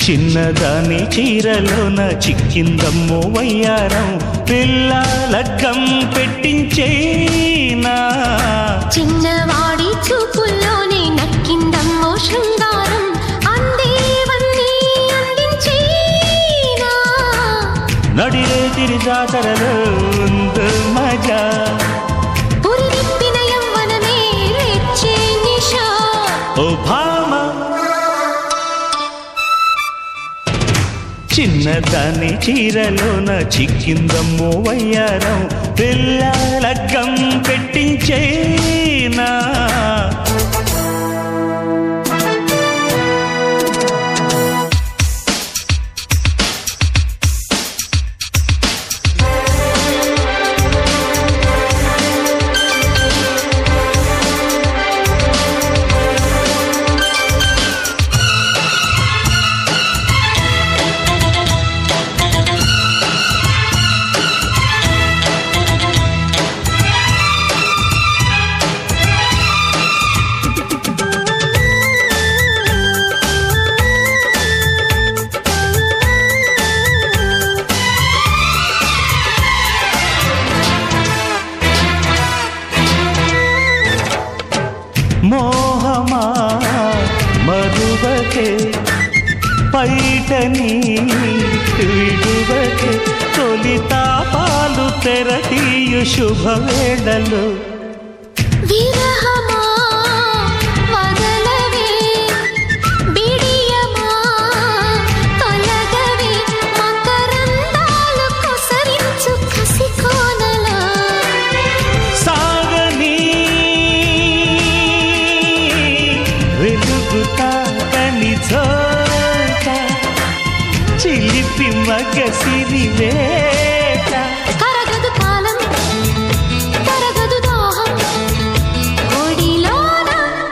చిన్నదాని చీరలోన చిక్కిందమ్మో వయ్యారం పిల్ల లగ్గం పెట్టించేనా చిన్నవాడి చూపుల్లోనే నక్కిందమ్మో శృంగారం అందేవన్నీ అందించేనా నడిరే తిరి జాతరలో ఉందో మజా పురి విప్పిన యవ్వనమే రెచ్చే నిషా ఓ భామ చిన్నదాని చీరలోన చిక్కిందమ్మో వయ్యారం పిల్ల లగ్గం పెట్టించేనా మోహమా మరువకే పైటని విడువకే తొలి తాపాలు తెరతీయు శుభవేళలు విరహమా వదలవే బిడియమా తొలగవే మకరందాలు కొసరించు కసికోనలా సాగని వెలుగు తాకని చోట చిలిపి మగసిరి వేట కరగదు కాలం కరగదు దాహం ఒడిలోన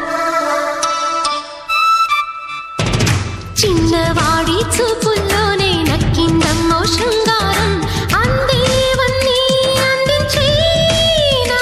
చిన్నవాడి చూపుల్లోనే నక్కిందమ్మో శృంగారం అందేవన్నీ అందించేనా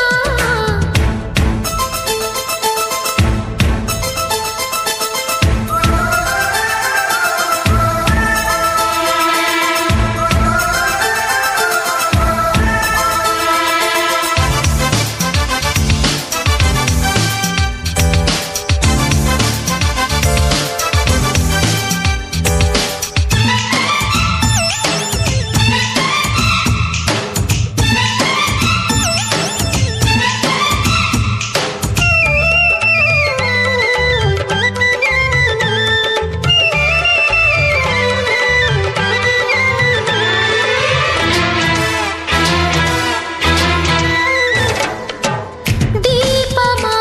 దీపమా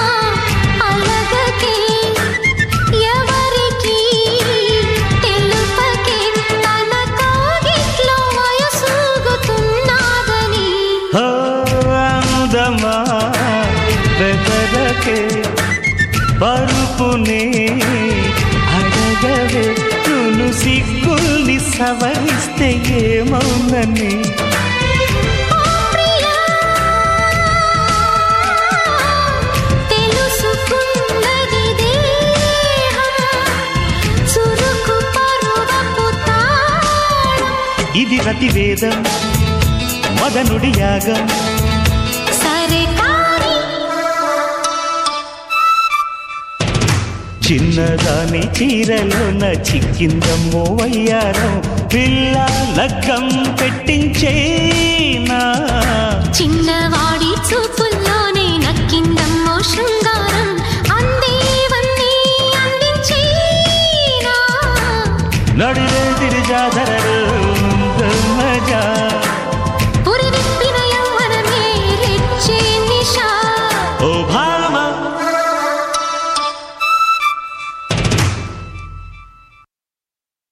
అలగకే ఎవరికి తెలుపకే తన కాగిట్లో వయసూగుతున్నాదని ఓ అందమా బెదరకే పరుపునే అడగవే నును సిగ్గుల్ని సవరిస్తే ఏమవునని ఓ ప్రియా తెలుసుకున్నది దేహం చురుకు పరువపు తాళం ఇది రతివేదం మదనుడి యాగం సరే కానీ చిన్నదాని చీరలోన చిక్కిందమ్మో వయ్యారం పిల్ల లగ్గం పెట్టించేనా చిన్నవాడి చూపుల్లోనే నక్కిందమ్మో శృంగారం